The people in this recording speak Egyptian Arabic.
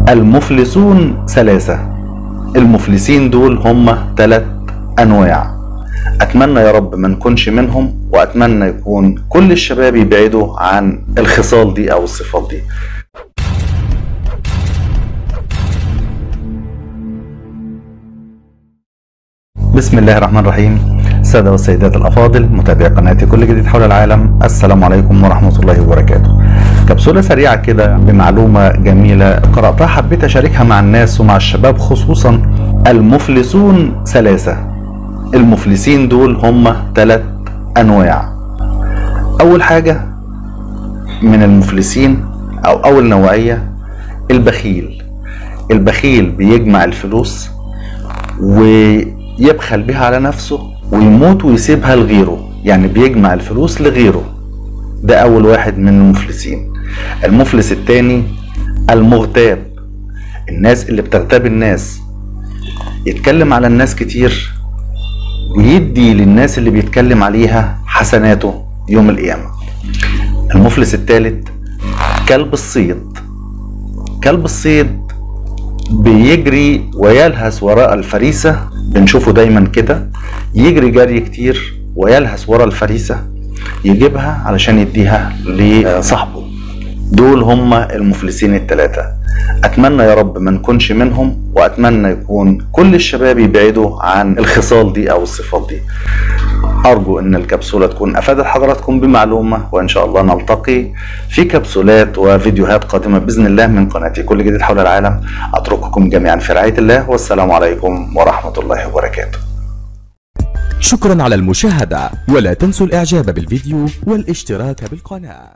المفلسون ثلاثة المفلسين دول هم ثلاث أنواع أتمنى يا رب ما نكونش منهم وأتمنى يكون كل الشباب يبعدوا عن الخصال دي أو الصفات دي بسم الله الرحمن الرحيم السادة والسيدات الأفاضل متابعي قناتي كل جديد حول العالم السلام عليكم ورحمة الله وبركاته كبسولة سريعة كده بمعلومة جميلة قرأتها حبيت أشاركها مع الناس ومع الشباب خصوصا المفلسون ثلاثة المفلسين دول هم ثلاث أنواع أول حاجة من المفلسين أو أول نوعية البخيل البخيل بيجمع الفلوس ويبخل بها على نفسه ويموت ويسيبها لغيره يعني بيجمع الفلوس لغيره ده أول واحد من المفلسين المفلس التاني المغتاب الناس اللي بتغتاب الناس يتكلم على الناس كتير ويدي للناس اللي بيتكلم عليها حسناته يوم القيامة المفلس التالت كلب الصيد كلب الصيد بيجري ويلهث وراء الفريسة بنشوفه دايما كده يجري جري كتير ويلهث وراء الفريسة يجيبها علشان يديها لصاحبه دول هم المفلسين الثلاثة أتمنى يا رب ما نكونش منهم وأتمنى يكون كل الشباب يبعدوا عن الخصال دي أو الصفات دي أرجو أن الكبسولة تكون أفادت حضراتكم بمعلومة وإن شاء الله نلتقي في كبسولات وفيديوهات قادمة بإذن الله من قناتي كل جديد حول العالم أترككم جميعا في رعاية الله والسلام عليكم ورحمة الله وبركاته شكرا على المشاهدة ولا تنسوا الإعجاب بالفيديو والاشتراك بالقناة